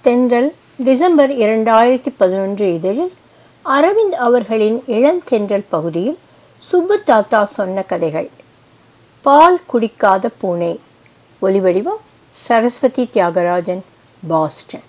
தென்றல் டிசம்பர் இரண்டாயிரத்தி பதினொன்று இதழில் அரவிந்த் அவர்களின் இளந்தென்றல் பகுதியில் சுப்பு தாத்தா சொன்ன கதைகள் பால் குடிக்காத பூனை ஒலிவடிவம் சரஸ்வதி தியாகராஜன் பாஸ்டன்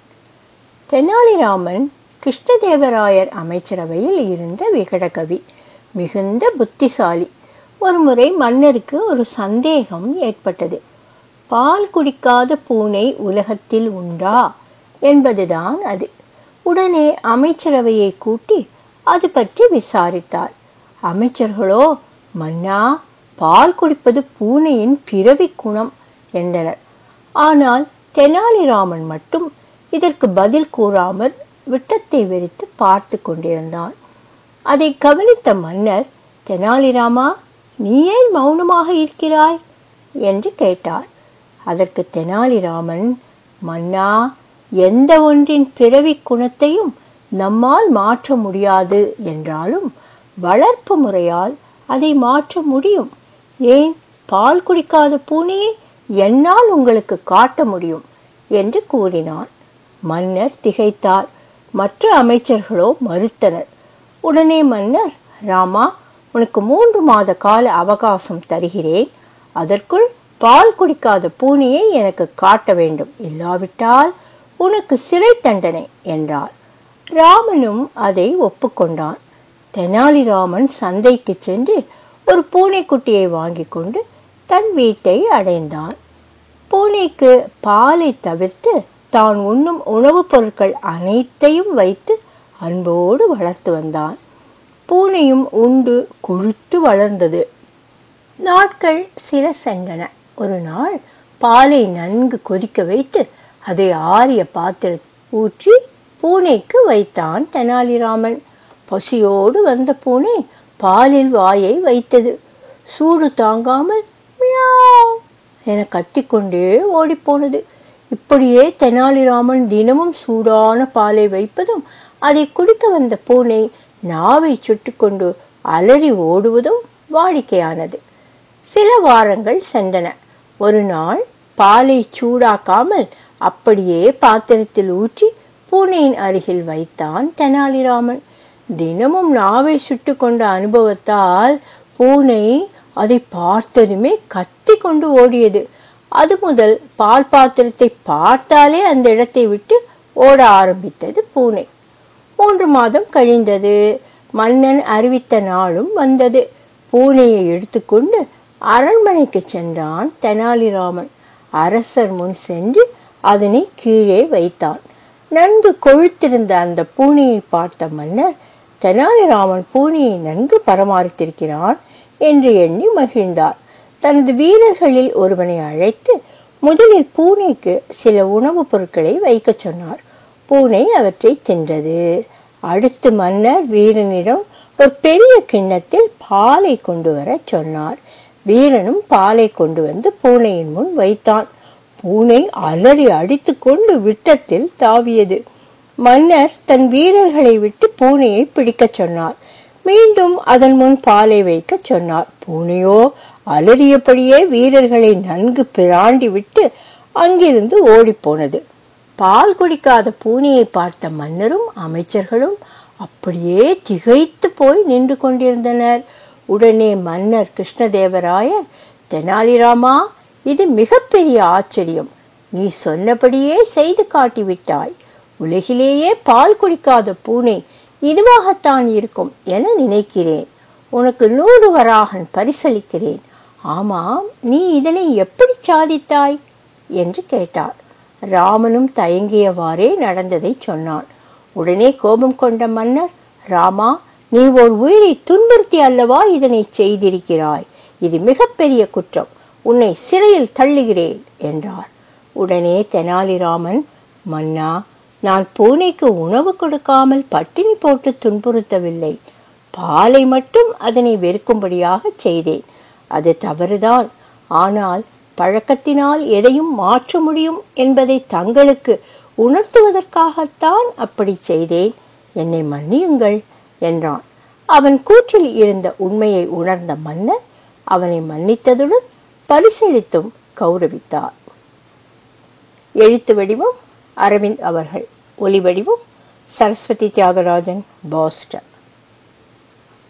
தெனாலிராமன் கிருஷ்ணதேவராயர் அமைச்சரவையில் இருந்த விகடகவி மிகுந்த புத்திசாலி ஒருமுறை மன்னருக்கு ஒரு சந்தேகம் ஏற்பட்டது பால் குடிக்காத பூனை உலகத்தில் உண்டா என்பதுதான் அது உடனே அமைச்சரவையை கூட்டி அது பற்றி விசாரித்தார் அமைச்சர்களோ மன்னா பால் குடிப்பது பூனையின் பிறவி குணம் என்றனர் ஆனால் தெனாலிராமன் மட்டும் இதற்கு பதில் கூறாமல் விட்டத்தை வெறித்து பார்த்து கொண்டிருந்தான் அதை கவனித்த மன்னர் தெனாலிராமா நீ ஏன் மௌனமாக இருக்கிறாய் என்று கேட்டார் அதற்கு தெனாலிராமன் மன்னா எந்த ஒன்றின் பிறவி குணத்தையும் நம்மால் மாற்ற முடியாது என்றாலும் வளர்ப்பு முறையால் அதை மாற்ற முடியும் ஏன் பால் குடிக்காத பூனையை என்னால் உங்களுக்கு காட்ட முடியும் என்று கூறினான் மன்னர் திகைத்தார் மற்ற அமைச்சர்களோ மறுத்தனர் உடனே மன்னர் ராமா உனக்கு மூன்று மாத கால அவகாசம் தருகிறேன் அதற்குள் பால் குடிக்காத பூனையை எனக்கு காட்ட வேண்டும் இல்லாவிட்டால் உனக்கு சிறை தண்டனை என்றார் ராமனும் அதை ஒப்புக்கொண்டான் தெனாலிராமன் சந்தைக்கு சென்று ஒரு பூனைக்குட்டியை வாங்கி கொண்டு தன் வீட்டை அடைந்தான் பூனைக்கு பாலை தவிர்த்து தான் உண்ணும் உணவுப் பொருட்கள் அனைத்தையும் வைத்து அன்போடு வளர்த்து வந்தான் பூனையும் உண்டு கொழுத்து வளர்ந்தது நாட்கள் சில சென்றன ஒரு நாள் பாலை நன்கு கொதிக்க வைத்து அதை ஆறிய பாத்திரத்தில் ஊற்றி பூனைக்கு வைத்தான் தெனாலிராமன் பசியோடு வந்த பூனை பாலில் வாயை வைத்தது சூடு தாங்காமல் மியாவ் என கத்திக்கொண்டே ஓடிப்போனது இப்படியே தெனாலிராமன் தினமும் சூடான பாலை வைப்பதும் அதை குடிக்க வந்த பூனை நாவை சுட்டுக்கொண்டு அலறி ஓடுவதும் வாடிக்கையானது சில வாரங்கள் சென்றன ஒரு நாள் பாலை சூடாக்காமல் அப்படியே பாத்திரத்தில் ஊற்றி பூனையின் அருகில் வைத்தான் தெனாலிராமன் தினமும் நாவை சுட்டு கொண்ட அனுபவத்தால் பூனை அதை பார்த்ததுமே கத்தி கொண்டு ஓடியது அது முதல் பால் பாத்திரத்தை பார்த்தாலே அந்த இடத்தை விட்டு ஓட ஆரம்பித்தது பூனை மூன்று மாதம் கழிந்தது மன்னன் அறிவித்த நாளும் வந்தது பூனையை எடுத்துக்கொண்டு அரண்மனைக்கு சென்றான் தெனாலிராமன் அரசர் முன் சென்று அதனை கீழே வைத்தான் நன்கு கொழுத்திருந்த அந்த பூனையை பார்த்த மன்னர் தெனாலிராமன் பூனையை நன்கு பராமரித்திருக்கிறான் என்று எண்ணி மகிழ்ந்தார் தனது வீரர்களில் ஒருவனை அழைத்து முதலில் பூனைக்கு சில உணவுப் பொருட்களை வைக்க சொன்னார் பூனை அவற்றை தின்றது அடுத்து மன்னர் வீரனிடம் ஒரு பெரிய கிண்ணத்தில் பாலை கொண்டு வர சொன்னார் வீரனும் பாலை கொண்டு வந்து பூனையின் முன் வைத்தான் பூனை அலறி அடித்துக்கொண்டு விட்டத்தில் தாவியது மன்னர் தன் வீரர்களை விட்டு பூனையை பிடிக்கச் சொன்னார் மீண்டும் அதன் முன் பாலை வைக்க சொன்னார் பூனையோ அலறியபடியே வீரர்களை நன்கு பிராண்டி விட்டு அங்கிருந்து ஓடிப்போனது பால் குடிக்காத பூனையை பார்த்த மன்னரும் அமைச்சர்களும் அப்படியே திகைத்து போய் நின்று கொண்டிருந்தனர் உடனே மன்னர் கிருஷ்ணதேவராயர் தெனாலிராமா இது மிகப்பெரிய ஆச்சரியம் நீ சொன்னபடியே செய்து காட்டிவிட்டாய் உலகிலேயே பால் குடிக்காத பூனை இதுவாகத்தான் இருக்கும் என நினைக்கிறேன் உனக்கு நூறு வராகன் பரிசளிக்கிறேன் ஆமாம் நீ இதனை எப்படி சாதித்தாய் என்று கேட்டார் ராமனும் தயங்கியவாறே நடந்ததை சொன்னான் உடனே கோபம் கொண்ட மன்னர் ராமா நீ ஒரு உயிரை துன்புறுத்தி அல்லவா இதனை செய்திருக்கிறாய் இது மிகப்பெரிய குற்றம் உன்னை சிறையில் தள்ளுகிறேன் என்றார் உடனே தெனாலிராமன் மன்னா நான் பூனைக்கு உணவு கொடுக்காமல் பட்டினி போட்டு துன்புறுத்தவில்லை பாலை மட்டும் அதனை வெறுக்கும்படியாக செய்தேன் அது தவறுதான் ஆனால் பழக்கத்தினால் எதையும் மாற்ற முடியும் என்பதை தங்களுக்கு உணர்த்துவதற்காகத்தான் அப்படி செய்தேன் என்னை மன்னியுங்கள் என்றான் அவன் கூற்றில் இருந்த உண்மையை உணர்ந்த மன்னர் அவனை மன்னித்ததுடன் பரிசளித்தும் கௌரவித்தார் எழுத்து வடிவம் அரவிந்த் அவர்கள் ஒலிவடிவம் சரஸ்வதி தியாகராஜன் பாஸ்டன்